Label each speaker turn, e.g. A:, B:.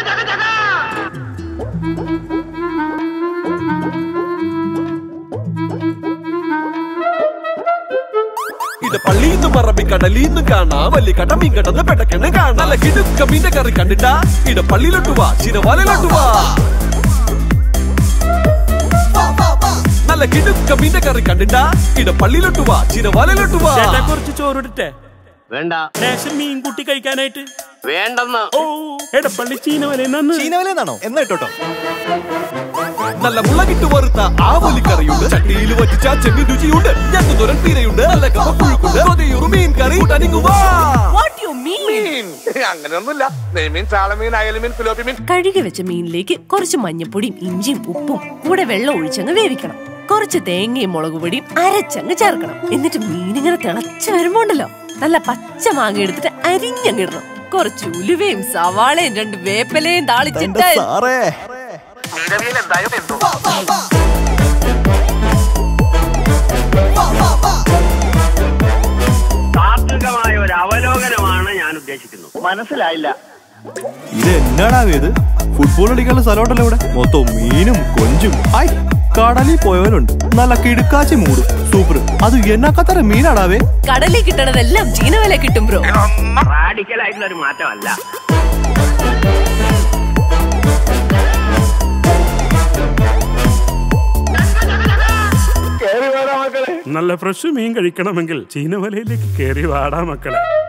A: ഇത് പള്ളിന്ന് പറമ്പി കടലിന്ന് കാണാ വലിയ കട മീൻ കടന്ന് പെടക്കണ് കാണാ നല്ല കിടുക്ക മീന്റെ കറി കണ്ടിട്ടാ ഇട പള്ളിയിലോട്ട് വാ ചിരവാലയിലോട്ട് വാ നല്ല കിടുക്ക മീന്റെ കറി കണ്ടിട്ടാ ഇട പള്ളിയിലോട്ട് വാ ചിരവാലയിലോട്ട് വാ
B: ചേട്ടാ കുറച്ച് ചോറിട്ടെ
C: വേണ്ട
B: ലേശം മീൻ കൂട്ടി കഴിക്കാനായിട്ട്
C: വേണ്ടെന്ന്
B: ഓ എടപ്പള്ളി ചീനവലെ നന്ന്
D: ചീനവലെന്നാണോ എന്നാ ഇട്ടോട്ടോ
A: നല്ല മുളകിട്ട് വറുത്ത ആവലി കറിയുണ്ട് ചട്ടിയിൽ വറ്റിച്ച ചെമ്മീൻ രുചിയുണ്ട് ഞങ്ങുതുരൻ പീരയുണ്ട് നല്ല കപ്പ പുഴുക്കുണ്ട് കൊതിയൂറ് മീൻ കറി കൂട്ടാനിങ്ങുവാ
E: വാട്ട് യു മീൻ
F: അങ്ങനെയൊന്നുമില്ല നെയ്മീൻ ചാളമീൻ അയലമീൻ ഫിലോപ്പി മീൻ
E: കഴുകി വെച്ച മീനിലേക്ക് കുറച്ച് മഞ്ഞപ്പൊടിയും ഇഞ്ചിയും ഉപ്പും കൂടെ വെള്ളം ഒഴിച്ചങ്ങ് വേവിക്കണം കുറച്ച് തേങ്ങയും മുളക് പൊടിയും അരച്ചങ്ങ് ചേർക്കണം എന്നിട്ട് മീനിങ്ങനെ തിളച്ച് വരുമ്പോണ്ടല്ലോ നല്ല പച്ച മാങ്ങ എടുത്തിട്ട് അരിഞ്ഞങ്ങിടണം കുറച്ച് ഉലുവയും സവാളയും രണ്ട് വേപ്പലയും
D: എന്റെ
E: താളിച്ചിട്ട്
D: സാറേ
F: നീലവിയിൽ എന്തായാലും എന്തോ
C: താത്വികമായ ഒരു അവലോകനമാണ് ഞാൻ ഉദ്ദേശിക്കുന്നത് മനസ്സിലായില്ല
D: ഇത് എന്നാടാ ഇത് ഫുട്ബോൾ കളിക്കാനുള്ള സ്ഥലമുണ്ടല്ലോ ഇവിടെ മൊത്തം മീനും കൊഞ്ചും ഹായ് കടലിൽ പോയവരുണ്ട് നല്ല കിടുക്കാച്ചി മൂടും സൂപ്പർ അത് എന്നക്കത്തര മീനാടാവേ
E: കടലിൽ കിട്ടണതെല്ലാം ചീനവല കിട്ടും ബ്രോ
C: റാഡിക്കൽ ആയിട്ടുള്ള ഒരു മാറ്റമല്ല
B: നല്ല ഫ്രഷ് മീൻ കഴിക്കണമെങ്കിൽ ചീനവലയിലേക്ക് കയറി വാടാ മക്കളെ